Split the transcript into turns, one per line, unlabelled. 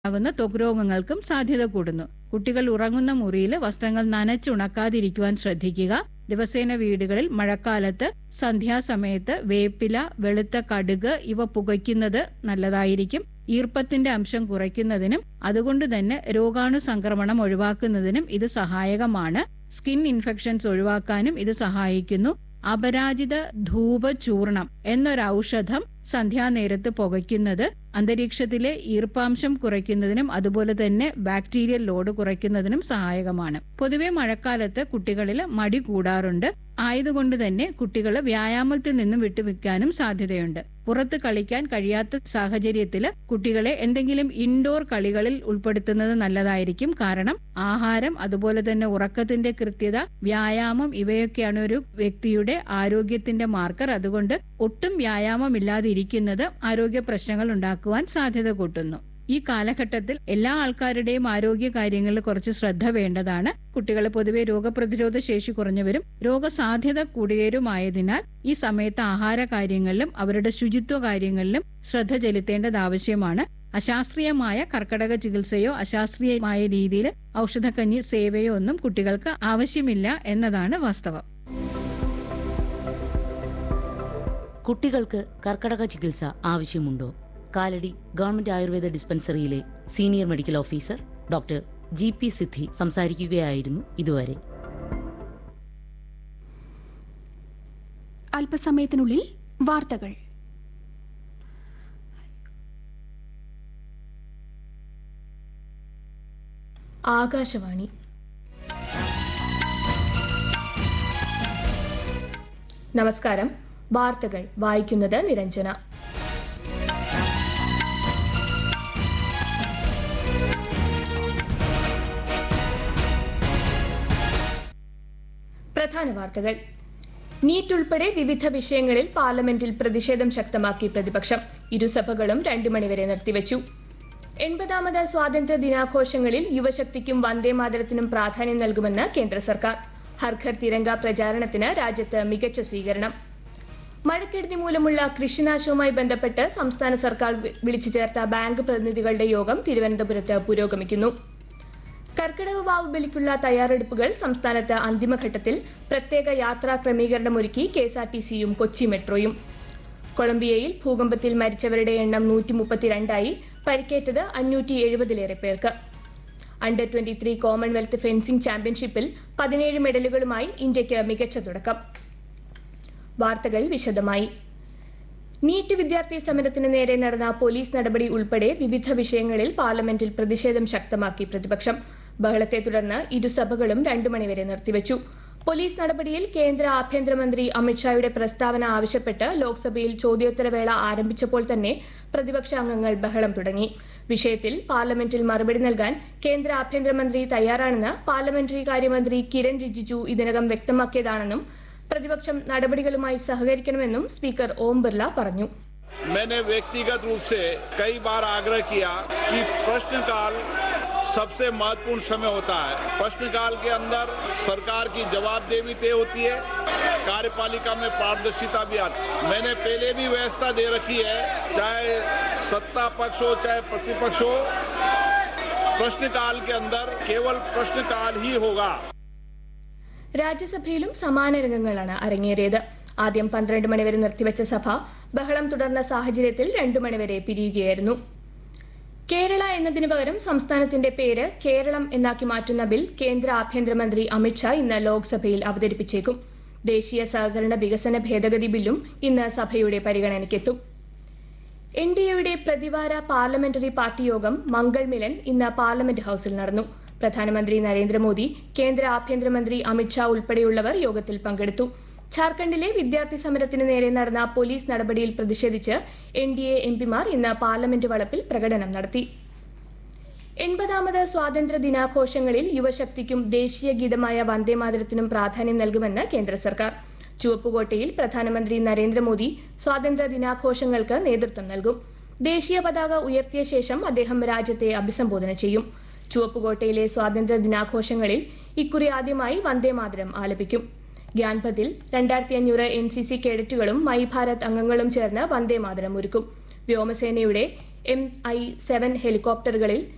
ആകുന്ന ത്വക്ക് രോഗങ്ങൾക്കും സാധ്യത കൂടുന്നു കുട്ടികൾ ഉറങ്ങുന്ന മുറിയിൽ വസ്ത്രങ്ങൾ നനച്ചുണക്കാതിരിക്കുവാൻ ശ്രദ്ധിക്കുക ദിവസേന വീടുകളിൽ മഴക്കാലത്ത് സന്ധ്യാസമയത്ത് വേപ്പില വെളുത്ത കടുക് ഇവ പുകയ്ക്കുന്നത് നല്ലതായിരിക്കും ഈർപ്പത്തിന്റെ അംശം കുറയ്ക്കുന്നതിനും അതുകൊണ്ട് തന്നെ രോഗാണു സംക്രമണം ഒഴിവാക്കുന്നതിനും ഇത് സഹായകമാണ് സ്കിൻ ഇൻഫെക്ഷൻസ് ഒഴിവാക്കാനും ഇത് സഹായിക്കുന്നു അപരാജിത ധൂപ ചൂർണം എന്നൊരു ഔഷധം സന്ധ്യാനേരത്ത് പുകയ്ക്കുന്നത് അന്തരീക്ഷത്തിലെ ഈർപ്പാംശം കുറയ്ക്കുന്നതിനും അതുപോലെ തന്നെ ബാക്ടീരിയൽ ലോഡ് കുറയ്ക്കുന്നതിനും സഹായകമാണ് പൊതുവെ മഴക്കാലത്ത് കുട്ടികളിൽ മടി കൂടാറുണ്ട് ആയതുകൊണ്ട് തന്നെ കുട്ടികൾ വ്യായാമത്തിൽ നിന്നും വിട്ടുനിൽക്കാനും സാധ്യതയുണ്ട് പുറത്ത് കളിക്കാൻ കഴിയാത്ത സാഹചര്യത്തിൽ കുട്ടികളെ എന്തെങ്കിലും ഇൻഡോർ കളികളിൽ ഉൾപ്പെടുത്തുന്നത് നല്ലതായിരിക്കും കാരണം ആഹാരം അതുപോലെ തന്നെ ഉറക്കത്തിന്റെ കൃത്യത വ്യായാമം ഇവയൊക്കെയാണ് ഒരു വ്യക്തിയുടെ ആരോഗ്യത്തിന്റെ മാർക്കർ അതുകൊണ്ട് ഒട്ടും വ്യായാമമില്ലാതിരിക്കുന്നത് ആരോഗ്യ പ്രശ്നങ്ങൾ ഉണ്ടാക്കുവാൻ സാധ്യത കൂട്ടുന്നു ഈ കാലഘട്ടത്തിൽ എല്ലാ ആൾക്കാരുടെയും ആരോഗ്യ കാര്യങ്ങളിൽ കുറച്ച് ശ്രദ്ധ വേണ്ടതാണ് കുട്ടികൾ പൊതുവെ രോഗപ്രതിരോധ ശേഷി കുറഞ്ഞവരും രോഗസാധ്യത കൂടിയവരുമായതിനാൽ ഈ സമയത്ത് ആഹാര കാര്യങ്ങളിലും അവരുടെ ശുചിത്വ കാര്യങ്ങളിലും ശ്രദ്ധ ചെലുത്തേണ്ടത് ആവശ്യമാണ് അശാസ്ത്രീയമായ കർക്കടക ചികിത്സയോ അശാസ്ത്രീയമായ രീതിയിൽ ഔഷധക്കഞ്ഞി സേവയോ ഒന്നും കുട്ടികൾക്ക് ആവശ്യമില്ല എന്നതാണ് വാസ്തവം
കുട്ടികൾക്ക് കർക്കടക ചികിത്സ ആവശ്യമുണ്ടോ കാലടി ഗവൺമെന്റ് ആയുർവേദ ഡിസ്പെൻസറിയിലെ senior medical officer doctor G P Siddhi സംസാരിക്കുകയായിരുന്നു ഇതുവരെ
അല്പസമയത്തിനുള്ളിൽ വാർത്തകൾ
ആകാശവാണി നമസ്കാരം വാർത്തകൾ വായിക്കുന്നത് നിരഞ്ജന പ്രധാന വാർത്തകൾ നീറ്റ് ഉൾപ്പെടെ വിവിധ വിഷയങ്ങളിൽ പാർലമെന്റിൽ പ്രതിഷേധം ശക്തമാക്കി പ്രതിപക്ഷം ഇരുസഭകളും രണ്ടു മണിവരെ നിർത്തിവച്ചു എൺപതാമത് സ്വാതന്ത്ര്യ ദിനാഘോഷങ്ങളിൽ യുവശക്തിക്കും വന്ദേമാതരത്തിനും പ്രാധാന്യം നൽകുമെന്ന് കേന്ദ്ര സർക്കാർ ഹർഘർ തിരങ്ക പ്രചാരണത്തിന് രാജ്യത്ത് മികച്ച സ്വീകരണം മഴക്കെടുതി മൂലമുള്ള കൃഷിനാശവുമായി ബന്ധപ്പെട്ട് സംസ്ഥാന സർക്കാർ വി- വിളിച്ചു ചേർത്ത ബാങ്ക് പ്രതിനിധികളുടെ യോഗം തിരുവനന്തപുരത്ത് പുരോഗമിക്കുന്നു കർക്കിടക വാവ് ബലിക്കുള്ള തയ്യാറെടുപ്പുകൾ സംസ്ഥാനത്ത് അന്തിമഘട്ടത്തിൽ പ്രത്യേക യാത്രാ ക്രമീകരണമൊരുക്കി കെ എസ് ആർ ടി സിയും കൊച്ചി മെട്രോയും കൊളംബിയയിൽ ഭൂകമ്പത്തിൽ മരിച്ചവരുടെ എണ്ണം നൂറ്റി മുപ്പത്തിരണ്ടായി പരിക്കേറ്റത് അഞ്ഞൂറ്റി എഴുപതിലേറെ പേർക്ക് under twenty three Commonwealth fencing ചാമ്പ്യൻഷിപ്പിൽ പതിനേഴ് മെഡലുകളുമായി ഇന്ത്യയ്ക്ക് മികച്ച തുടക്കം വാർത്തകൾ വിശദമായി നീറ്റ് വിദ്യാർത്ഥി സമരത്തിന് നേരെ നടന്ന പോലീസ് നടപടി ഉൾപ്പെടെ വിവിധ വിഷയങ്ങളിൽ പാർലമെന്റിൽ പ്രതിഷേധം ശക്തമാക്കി പ്രതിപക്ഷം ബഹളത്തെ തുടർന്ന് ഇരുസഭകളും രണ്ടു മണിവരെ നിർത്തിവച്ചു പോലീസ് നടപടിയിൽ കേന്ദ്ര ആഭ്യന്തരമന്ത്രി അമിത്ഷായുടെ പ്രസ്താവന ആവശ്യപ്പെട്ട് ലോക്സഭയിൽ ചോദ്യോത്തരവേള ആരംഭിച്ചപ്പോൾ തന്നെ പ്രതിപക്ഷ അംഗങ്ങൾ ബഹളം തുടങ്ങി വിഷയത്തിൽ പാർലമെന്റിൽ മറുപടി നൽകാൻ കേന്ദ്ര ആഭ്യന്തരമന്ത്രി തയ്യാറാണെന്ന് പാർലമെന്ററി കാര്യമന്ത്രി കിരൺ റിജിജു ഇതിനകം വ്യക്തമാക്കിയതാണെന്നും പ്രതിപക്ഷം നടപടികളുമായി സഹകരിക്കണമെന്നും സ്പീക്കർ ഓം ബിർള പറഞ്ഞു
मैंने व्यक्तिगत रूप से कई बार आग्रह किया कि प्रश्नकाल सबसे महत्वपूर्ण समय होता है प्रश्नकाल के अंदर सरकार की जवाबदेही तय होती है कार्यपालिका में पारदर्शिता भी आती है मैंने पहले भी व्यवस्था दे रखी है चाहे सत्ता पक्ष हो चाहे प्रतिपक्ष हो प्रश्नकाल के अंदर केवल प्रश्नकाल ही होगा
രാജ്യസഭയിലും സമാന രംഗങ്ങളാണ് അരങ്ങേറിയത് ആദ്യം പന്ത്രണ്ട് മണിവരെ നിർത്തിവെച്ച സഭ ബഹളം തുടർന്ന സാഹചര്യത്തിൽ രണ്ടു മണിവരെ പിരിയുകയായിരുന്നു കേരള എന്നതിന് പകരം സംസ്ഥാനത്തിന്റെ പേര് കേരളം എന്നാക്കി മാറ്റുന്ന ബിൽ കേന്ദ്ര ആഭ്യന്തരമന്ത്രി അമിത്ഷാ ഇന്ന് ലോക്സഭയിൽ അവതരിപ്പിച്ചേക്കും ദേശീയ സഹകരണ വികസന ഭേദഗതി ബില്ലും ഇന്ന് സഭയുടെ പരിഗണനയ്ക്കെത്തും എൻ ഡി എയുടെ പ്രതിവാര പാർലമെന്ററി പാർട്ടി യോഗം മംഗൾ മിലൻ ഇന്ന് പാർലമെന്റ് ഹൌസിൽ നടന്നു പ്രധാനമന്ത്രി നരേന്ദ്രമോദി കേന്ദ്ര ആഭ്യന്തരമന്ത്രി അമിത്ഷാ ഉൾപ്പെടെയുള്ളവർ യോഗത്തിൽ പങ്കെടുത്തു ഝാർഖണ്ഡിലെ വിദ്യാർത്ഥി സമരത്തിന് നേരെ നടന്ന പോലീസ് നടപടിയിൽ പ്രതിഷേധിച്ച് എൻ ഡി എ എംപിമാർ ഇന്ന് പാർലമെന്റ് വളപ്പിൽ പ്രകടനം നടത്തി എൺപതാമത് സ്വാതന്ത്ര്യ ദിനാഘോഷങ്ങളിൽ യുവശക്തിക്കും ദേശീയ ഗീതമായ വന്ദേമാതരത്തിനും പ്രാധാന്യം നൽകുമെന്ന് കേന്ദ്ര സർക്കാർ ചുവപ്പുകോട്ടയിൽ പ്രധാനമന്ത്രി നരേന്ദ്രമോദി സ്വാതന്ത്ര്യ ദിനാഘോഷങ്ങൾക്ക് നേതൃത്വം നൽകും ദേശീയ പതാക ഉയർത്തിയ ശേഷം അദ്ദേഹം രാജ്യത്തെ അഭിസംബോധന ചെയ്യും ചുവപ്പുകോട്ടയിലെ സ്വാതന്ത്ര്യ ദിനാഘോഷങ്ങളിൽ ഇക്കുറി ആദ്യമായി വന്ദേമാതരം ആലപിക്കും ഗ്യാൻപതിൽ രണ്ടായിരത്തി അഞ്ഞൂറ് എൻ സി സി കേഡറ്റുകളും മൈ ഭാരത് അംഗങ്ങളും ചേർന്ന് വന്ദേമാതരം ഒരുക്കും വ്യോമസേനയുടെ എം ഐ സെവൻ ഹെലികോപ്റ്ററുകളിൽ